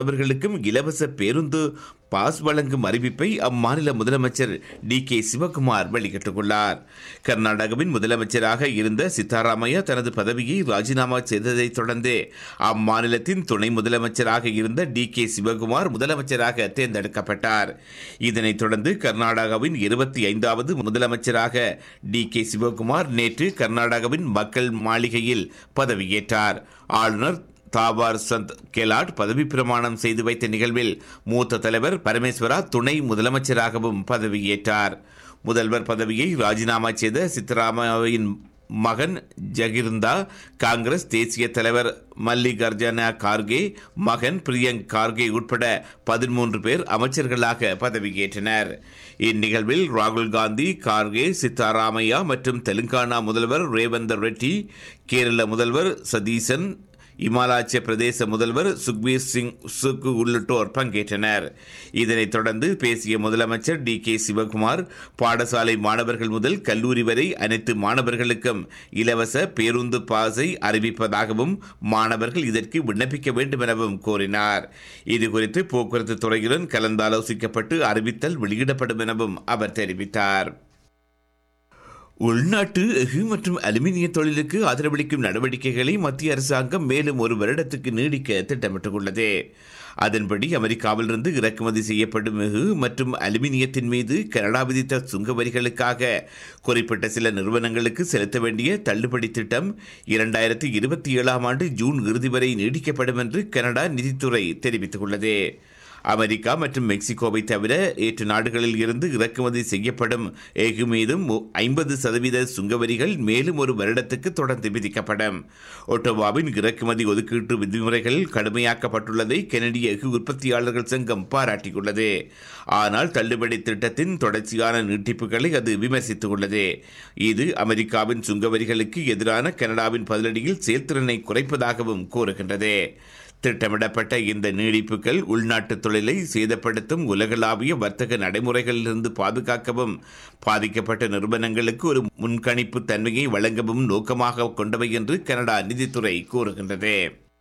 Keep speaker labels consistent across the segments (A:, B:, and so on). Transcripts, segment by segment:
A: அவர்களுக்கும் இலவச பேருந்து பாஸ் வழங்கும் அறிவிப்பை அம்மாநில முதலமைச்சர் டி கே சிவகுமார் வெளியிட்டுள்ளார் கர்நாடகாவின் முதலமைச்சராக இருந்த சித்தாராமையா தனது பதவியை ராஜினாமா செய்ததைத் தொடர்ந்து அம்மாநிலத்தின் துணை முதலமைச்சராக இருந்த டி கே சிவகுமார் முதலமைச்சராக தேர்ந்தெடுக்கப்பட்டார் இதனைத் தொடர்ந்து கர்நாடகாவின் இருபத்தி ஐந்தாவது முதலமைச்சராக டி கே சிவகுமார் நேற்று கர்நாடகாவின் மக்கள் மாளிகையில் பதவியேற்றார் ஆளுநர் தாபார் சந்த் கெலாட் பதவி பிரமாணம் செய்து வைத்த நிகழ்வில் மூத்த தலைவர் பரமேஸ்வரா துணை முதலமைச்சராகவும் பதவியேற்றார் முதல்வர் பதவியை ராஜினாமா செய்த சித்தராமையாவின் மகன் ஜகிர்ந்தா காங்கிரஸ் தேசிய தலைவர் மல்லிகார்ஜுன கார்கே மகன் பிரியங்க் கார்கே உட்பட பதிமூன்று பேர் அமைச்சர்களாக பதவியேற்றனர் இந்நிகழ்வில் ராகுல் காந்தி கார்கே சித்தாராமையா மற்றும் தெலுங்கானா முதல்வர் ரேவந்தர் ரெட்டி கேரள முதல்வர் சதீசன் இமாலய பிரதேச முதல்வர் சுக்பீர் சிங் சுக்கு உள்ளிட்டோர் பங்கேற்றனர் இதனைத் தொடர்ந்து பேசிய முதலமைச்சர் டி கே சிவகுமார் பாடசாலை மாணவர்கள் முதல் கல்லூரி வரை அனைத்து மாணவர்களுக்கும் இலவச பேருந்து பாஸை அறிவிப்பதாகவும் மாணவர்கள் இதற்கு விண்ணப்பிக்க வேண்டும் எனவும் கூறினார் இதுகுறித்து போக்குவரத்து துறையுடன் கலந்தாலோசிக்கப்பட்டு அறிவித்தல் வெளியிடப்படும் எனவும் அவர் தெரிவித்தார் உள்நாட்டு எஃகு மற்றும் அலுமினிய தொழிலுக்கு ஆதரவளிக்கும் நடவடிக்கைகளை மத்திய அரசாங்கம் மேலும் ஒரு வருடத்துக்கு நீடிக்க திட்டமிட்டுள்ளது அதன்படி அமெரிக்காவிலிருந்து இறக்குமதி செய்யப்படும் எஃகு மற்றும் அலுமினியத்தின் மீது கனடா விதித்த சுங்க வரிகளுக்காக குறிப்பிட்ட சில நிறுவனங்களுக்கு செலுத்த வேண்டிய தள்ளுபடி திட்டம் இரண்டாயிரத்தி இருபத்தி ஏழாம் ஆண்டு ஜூன் இறுதி வரை நீடிக்கப்படும் என்று கனடா நிதித்துறை தெரிவித்துள்ளது அமெரிக்கா மற்றும் மெக்சிகோவை தவிர ஏற்று நாடுகளில் இருந்து இறக்குமதி செய்யப்படும் எஃகு மீதும் ஐம்பது சதவீத சுங்கவரிகள் மேலும் ஒரு வருடத்துக்கு தொடர்ந்து விதிக்கப்படும் ஒட்டோவாவின் இறக்குமதி ஒதுக்கீட்டு விதிமுறைகள் கடுமையாக்கப்பட்டுள்ளதை கெனடிய எஃகு உற்பத்தியாளர்கள் சங்கம் பாராட்டியுள்ளது ஆனால் தள்ளுபடி திட்டத்தின் தொடர்ச்சியான நீட்டிப்புகளை அது விமர்சித்துள்ளது இது அமெரிக்காவின் சுங்கவரிகளுக்கு எதிரான கனடாவின் பதிலடியில் செயல்திறனை குறைப்பதாகவும் கூறுகின்றது திட்டமிடப்பட்ட இந்த நீடிப்புகள் உள்நாட்டு தொழிலை சேதப்படுத்தும் உலகளாவிய வர்த்தக நடைமுறைகளிலிருந்து பாதுகாக்கவும் பாதிக்கப்பட்ட நிறுவனங்களுக்கு ஒரு முன்கணிப்பு தன்மையை வழங்கவும் நோக்கமாக கொண்டவை என்று கனடா நிதித்துறை கூறுகின்றது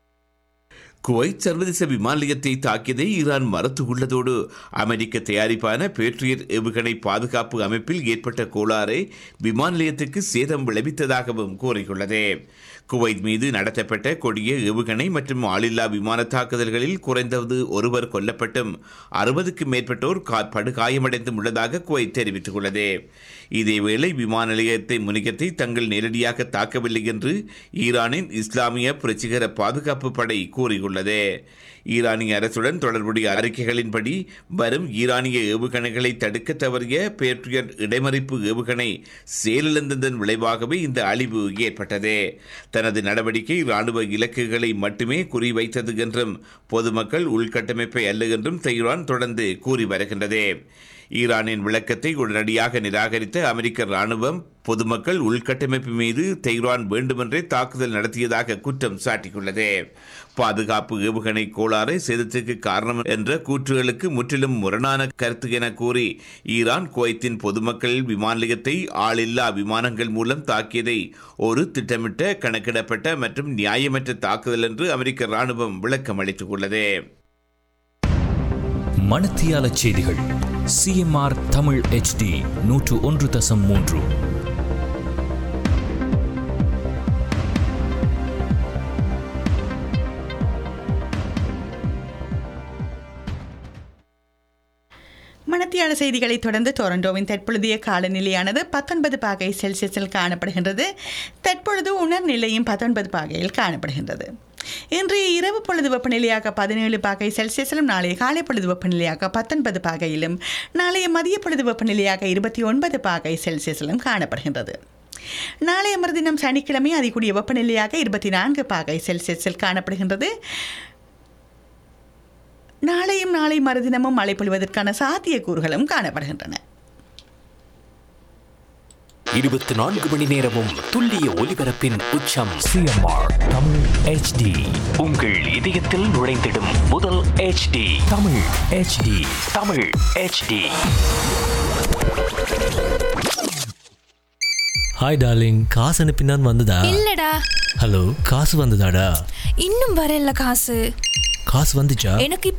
A: குவைத் சர்வதேச விமான நிலையத்தை தாக்கியதை ஈரான் மறுத்துள்ளதோடு அமெரிக்க தயாரிப்பான பேட்ரியட் ஏவுகணை பாதுகாப்பு அமைப்பில் ஏற்பட்ட கோளாறை விமான நிலையத்துக்கு சேதம் விளைவித்ததாகவும் கூறியுள்ளது குவைத் மீது நடத்தப்பட்ட கொடிய ஏவுகணை மற்றும் ஆளில்லா விமான தாக்குதல்களில் குறைந்தது ஒருவர் கொல்லப்பட்டும் அறுபதுக்கு மேற்பட்டோர் படுகாயமடைந்தும் உள்ளதாக குவைத் தெரிவித்துள்ளது இதேவேளை விமான நிலையத்தை முனையத்தை தங்கள் நேரடியாக தாக்கவில்லை என்று ஈரானின் இஸ்லாமிய புரட்சிகர பாதுகாப்பு படை கூறியுள்ளது ஈரானிய அரசுடன் தொடர்புடைய அறிக்கைகளின்படி வரும் ஈரானிய ஏவுகணைகளை தடுக்க தவறிய பேட்ரியட் இடைமறிப்பு ஏவுகணை செயலிழந்ததன் விளைவாகவே இந்த அழிவு ஏற்பட்டது தனது நடவடிக்கை ராணுவ இலக்குகளை மட்டுமே குறிவைத்தது என்றும் பொதுமக்கள் உள்கட்டமைப்பை அல்ல என்றும் தெஹ்ரான் தொடர்ந்து கூறி வருகின்றது ஈரானின் விளக்கத்தை உடனடியாக நிராகரித்த அமெரிக்க ராணுவம் பொதுமக்கள் உள்கட்டமைப்பு மீது தெஹ்ரான் வேண்டுமென்றே தாக்குதல் நடத்தியதாக குற்றம் சாட்டியுள்ளது பாதுகாப்பு ஏவுகணை கோளாறு சேதத்திற்கு காரணம் என்ற கூற்றுகளுக்கு முற்றிலும் முரணான கருத்து என கூறி ஈரான் குவைத்தின் பொதுமக்கள் விமான நிலையத்தை ஆளில்லா விமானங்கள் மூலம் தாக்கியதை ஒரு திட்டமிட்ட கணக்கிடப்பட்ட மற்றும் நியாயமற்ற தாக்குதல் என்று அமெரிக்க ராணுவம் விளக்கம் அளித்துள்ளது
B: மணத்தியால செய்திகள் சிஎம்ஆர் தமிழ் ஹெச்டி நூற்று ஒன்று தசம் மூன்று
C: மணத்தியால செய்திகளை தொடர்ந்து டொரண்டோவின் தற்பொழுதைய காலநிலையானது பத்தொன்பது பாகை செல்சியஸில் காணப்படுகின்றது தற்பொழுது உணர்நிலையும் பத்தொன்பது பாகையில் காணப்படுகின்றது இன்றைய இரவு பொழுது வெப்பநிலையாக பதினேழு பாகை செல்சியஸிலும் நாளைய காலை பொழுது வெப்பநிலையாக பத்தொன்பது பாகையிலும் நாளைய மதிய பொழுது வெப்பநிலையாக இருபத்தி ஒன்பது பாகை செல்சியஸிலும் காணப்படுகின்றது நாளைய மறுதினம் சனிக்கிழமை அதிகூடிய வெப்பநிலையாக இருபத்தி நான்கு பாகை செல்சியஸில் காணப்படுகின்றது நாளையும் நாளை மறுதினமும் மழை பொழிவதற்கான சாத்தியக்கூறுகளும் காணப்படுகின்றன
D: இருபத்தி நான்கு மணி நேரமும் துல்லிய ஒலிபரப்பின் உச்சம்
B: சிஎம்ஆர் தமிழ் ஹெச்டி
D: உங்கள் இதயத்தில் நுழைந்திடும் முதல் HD
B: Tamil HD
D: Tamil HD
E: hi darling காசு அனுப்பினான் வந்ததா
F: இல்லடா
E: ஹலோ காசு வந்ததாடா
F: இன்னும் வரல காசு
E: காசு வந்துச்சா
F: எனக்கு